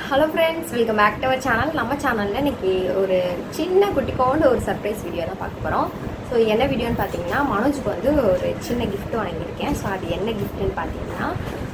Hello friends welcome back to our channel நம்ம சேனலில் இன்னைக்கு ஒரு சின்ன குட்டிக்கோண்டு ஒரு சர்ப்ரைஸ் வீடியோ தான் பார்க்க போகிறோம் ஸோ என்ன வீடியோன்னு பார்த்தீங்கன்னா மனோஜுக்கு வந்து ஒரு சின்ன gift வாங்கியிருக்கேன் ஸோ அது என்ன கிஃப்ட்டுன்னு பார்த்தீங்கன்னா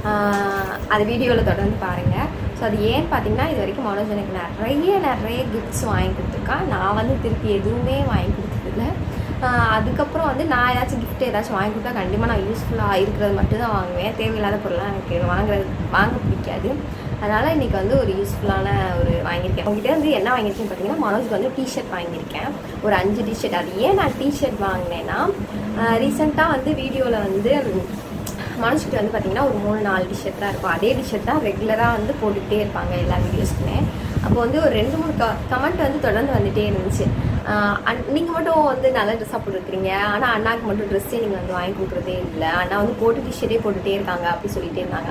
ஆஹ், அது வீடியோவில் தொடர்ந்து பாருங்கள் ஸோ அது ஏன்னு பார்த்தீங்கன்னா இது வரைக்கும் மனோஜ் எனக்கு நிறைய நிறைய கிஃப்ட்ஸ் வாங்கி கொடுத்துருக்கான் நான் வந்து திருப்பி எதுவுமே வாங்கி கொடுத்ததில்ல ஆஹ் அதுக்கப்புறம் வந்து நான் ஏதாச்சும் gift ஏதாச்சும் வாங்கி கொடுத்தா கண்டிப்பாக நான் யூஸ்ஃபுல்லாக இருக்கிறது மட்டும் தான் வாங்குவேன் தேவையில்லாத பொருள்லாம் எனக்கு வாங்குறது வாங்க பிடிக்காது அதனால் இன்றைக்கி வந்து ஒரு யூஸ்ஃபுல்லான ஒரு வாங்கியிருக்கேன் உங்ககிட்ட வந்து என்ன வாங்கியிருக்கேன்னு பார்த்தீங்கன்னா மனோஜ்க்கு வந்து டிஷர்ட் வாங்கியிருக்கேன் ஒரு அஞ்சு டிஷர்ட் அது ஏன் நான் டிஷர்ட் வாங்கினேன்னா ரீசெண்டாக வந்து வீடியோவில் வந்து மனோஜ்கிட்ட வந்து பார்த்தீங்கன்னா ஒரு மூணு நாலு டிஷர்ட் தான் இருக்கும் அதே டிஷர்ட் தான் ரெகுலராக வந்து போட்டுக்கிட்டே இருப்பாங்க எல்லா வீடியோஸ்க்குமே அப்போ வந்து ஒரு ரெண்டு மூணு க கமெண்ட் வந்து தொடர்ந்து வந்துட்டே இருந்துச்சு நீங்கள் மட்டும் வந்து நல்ல ட்ரெஸ்ஸாக போட்டுருக்கீங்க ஆனால் அண்ணாக்கு மட்டும் ட்ரெஸ்ஸே நீங்கள் வந்து வாங்கி கொடுக்குறதே இல்லை அண்ணா வந்து போட்டு டிஷர்ட்டே போட்டுகிட்டே இருக்காங்க அப்படி சொல்லிட்டே இருந்தாங்க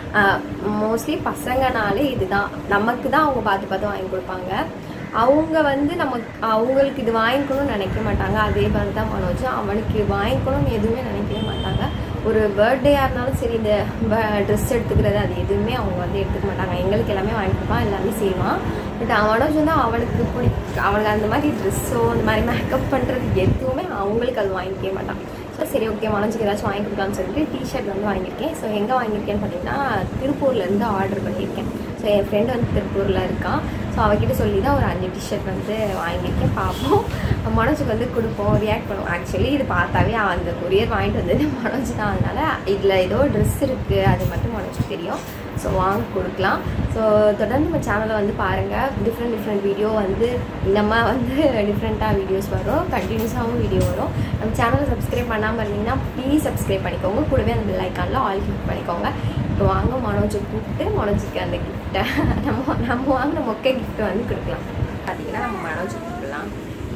மோஸ்ட்லி பசங்கனாலே இதுதான் நமக்கு தான் அவங்க பார்த்து பார்த்து வாங்கி கொடுப்பாங்க அவங்க வந்து நம்ம அவங்களுக்கு இது வாங்கிக்கணும்னு நினைக்க மாட்டாங்க அதே மாதிரி தான் மனோஜ் அவனுக்கு வாங்கிக்கணும்னு எதுவுமே நினைக்கவே மாட்டாங்க ஒரு பர்த்டேயாக இருந்தாலும் சரி இந்த ட்ரெஸ் எடுத்துக்கிறது அது எதுவுமே அவங்க வந்து எடுத்துக்க மாட்டாங்க எங்களுக்கு எல்லாமே வாங்கி கொடுப்பான் எல்லாமே செய்வான் பட் மனோஜ் வந்து அவனுக்கு பிடி அவனுக்கு அந்த மாதிரி ட்ரெஸ்ஸோ அந்த மாதிரி மேக்கப் பண்ணுறது எதுவுமே அவங்களுக்கு அது வாங்கிக்கவே மாட்டான் ஸோ சரி ஓகே மனோஜுக்கு ஏதாச்சும் வாங்கி கொடுக்கலாம்னு சொல்லிட்டு டிஷர்ட் வந்து வாங்கியிருக்கேன் ஸோ எங்கே வாங்கியிருக்கேன்னு பார்த்தீங்கன்னா திருப்பூர்லேருந்து ஆர்டர் பண்ணியிருக்கேன் ஸோ என் ஃப்ரெண்டு வந்து திருப்பூரில் இருக்கான் ஸோ அவகிட்ட சொல்லி தான் ஒரு அஞ்சு டிஷர்ட் வந்து வாங்கியிருக்கேன் பார்ப்போம் மனோஜுக்கு வந்து கொடுப்போம் ரியாக்ட் பண்ணுவோம் ஆக்சுவலி இது பார்த்தாவே அவன் அந்த கொரியர் வாங்கிட்டு வந்தது மனோஜ் தான் அதனால் இதில் ஏதோ ட்ரெஸ் இருக்குது அது மட்டும் மனோஜுக்கு தெரியும் ஸோ வாங்க கொடுக்கலாம் ஸோ தொடர்ந்து நம்ம சேனலை வந்து பாருங்கள் டிஃப்ரெண்ட் டிஃப்ரெண்ட் வீடியோ வந்து நம்ம வந்து டிஃப்ரெண்ட்டாக வீடியோஸ் வரும் கண்டினியூஸாகவும் வீடியோ வரும் நம்ம சேனலை சப்ஸ்கிரைப் பண்ணாமல் இருந்தீங்கன்னா ப்ளீஸ் சப்ஸ்கிரைப் பண்ணிக்கோங்க கூடவே அந்த பெல் ஐக்கானில் ஆல் கிளிக் பண்ணிக்கோங்க இப்போ வாங்க மனோஜை கூப்பிட்டு மனோஜுக்கு அந்த கிஃப்ட்டை நம்ம நம்ம வாங்கின மொக்கை கிஃப்ட்டை வந்து கொடுக்கலாம் பார்த்தீங்கன்னா நம்ம மனோஜ் கூப்பிடலாம்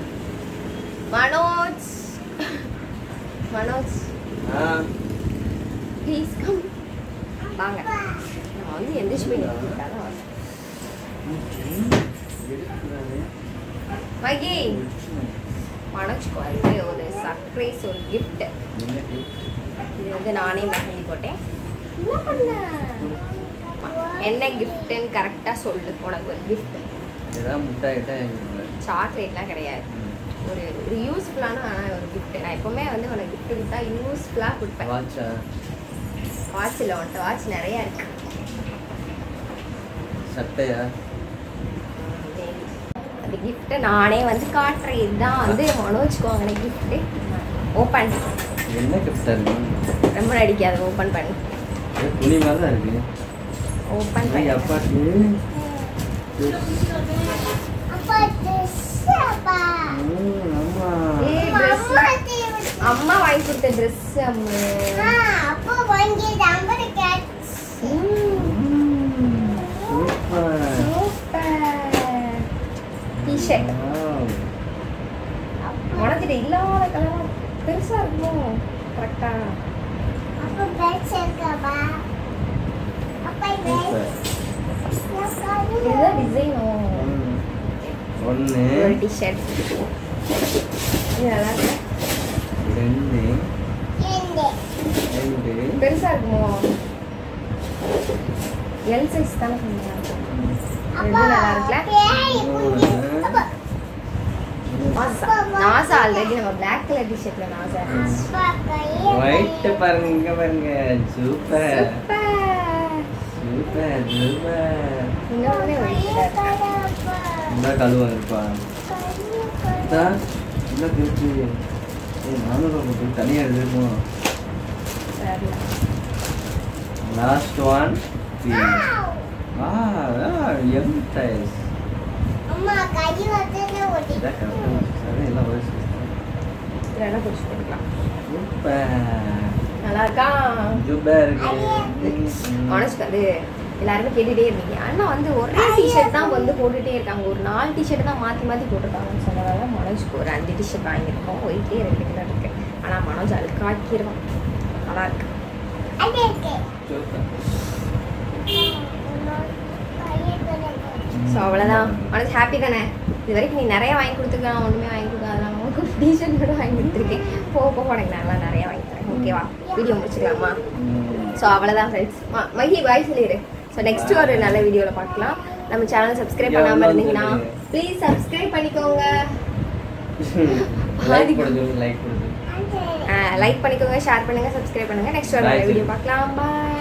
மனோஜ் மனோஜ் ப்ளீஸ் கம் வாங்க நான் வந்து எந்திரிச்சு போய் நிற்கிறேன் மகி மனோஜ்க்கு வந்து ஒரு சர்ப்ரைஸ் ஒரு gift இது வந்து நானே மெஹந்தி போட்டேன் என்ன பண்ண என்ன கிஃப்ட்னு கரெக்டாக சொல்லு உனக்கு ஒரு gift ஏதாவது முட்டை கிட்ட சாக்லேட்லாம் கிடையாது ஒரு ஒரு யூஸ்ஃபுல்லான ஆனால் ஒரு gift நான் எப்போவுமே வந்து உனக்கு gift கொடுத்தா யூஸ்ஃபுல்லாக கொடுப்பேன் வாட்சா வாட்சில் உன்ட்ட வாட்ச் நிறையா இருக்கு சட்டையா அந்த கிஃப்ட்டை நானே வந்து காட்டுறேன் இதுதான் வந்து மனோஜ்க்கு வாங்கின கிஃப்ட்டு ஓப்பன் என்ன கிஃப்டா இருக்கு ரொம்ப நடிக்காது ஓப்பன் பண்ணி இது துணி மாதிரி தான் இருக்கு ஓப்பன் ஐய், பண்ணி அப்பாக்கு ம், ஆமா ஏய், dress அம்மா வாங்கி கொடுத்த dress Ammu super T-shirt wow. உனக்கிட்ட இல்லாத கலர் பெருசா இருக்குமோ கரெக்டா சூப்பர் இதுதான் டிசைனோ ம். ஒண்ணு ஒரு டிஷர்ட் இது நல்லா இருக்கு ரெண்டு ரெண்டு பெருசா இருக்குமோ எல் சைஸ் தானே சொன்னீங்க ரெண்டும் நல்லா இருக்குல்ல மூணு நாசா நாசா ஆல்ரெடி நம்ம பிளாக் கலர் டிஷர்ட்ல நாசா இருந்துச்சு ஒயிட் பாருங்க இங்க பாருங்க சூப்பர் சூப்பர் சூப்பர் சூப்பர் இன்னொன்னு ஒயிட் தான் இருக்கு இந்த கழுவா இருப்பா இதா இந்த திருச்சி ஏய் நானும் ரொம்ப தனியா இருக்கும் சரில லாஸ்ட் ஒன் ஆ எம் சைஸ் இதான் கரெக்டாக சரி எல்லாம் ஒரே size தான். இதெல்லாம் பிடிச்சி போட்டுக்கலாம் சூப்பர் நல்லா இருக்கா சூப்பர் இருக்கு மனசுக்கு அது எல்லாருமே கேட்டுட்டே இருந்தீங்க அண்ணா வந்து ஒரே டிஷர்ட் தான் வந்து போட்டுட்டே இருக்காங்க ஒரு நாலு டிஷர்ட் தான் மாற்றி மாற்றி போட்டிருக்காங்கன்னு சொன்னதால மனோஜ்க்கு ஒரு அஞ்சு டிஷர்ட் வாங்கியிருக்கோம் ஒயிட்லேயே ரெண்டு கலர் இருக்கு ஆனால் மனோஜ் அது காட்டிடுவான் நல்லா இருக்கு சூப்பர் ஸோ அவ்வளோதான் மனோஜ் ஹாப்பி தானே இது வரைக்கும் நீ நிறைய வாங்கி கொடுத்துருக்க நான் ஒன்றுமே வாங்கி கொடுக்காத நான் உனக்கு டிஷர்ட் கூட வாங்கி கொடுத்துருக்கேன் போக போக உனக்கு நல்லா நிறைய வாங்கி தரேன் ஓகேவா வீடியோ முடிச்சுக்கலாமா ஸோ அவ்வளோதான் ஃப்ரெண்ட்ஸ் மகி பாய் சொல்லிடு ஸோ நெக்ஸ்ட் ஒரு நல்ல வீடியோவில் பார்க்கலாம் நம்ம சேனல் சப்ஸ்கிரைப் யா, பண்ணாம வந்து இருந்தீங்கன்னா சொல்லுங்க. ப்ளீஸ் சப்ஸ்கிரைப் பண்ணிக்கோங்க லைக் போட சொல்லுங்க லைக் போட சொல்லுங்க லைக் பண்ணிக்கோங்க ஷேர் பண்ணுங்க சப்ஸ்கிரைப் பண்ணுங்க நெக்ஸ்ட் ஒரு Bye, வீடியோ சொல்லு. பார்க்கலாம் பாய்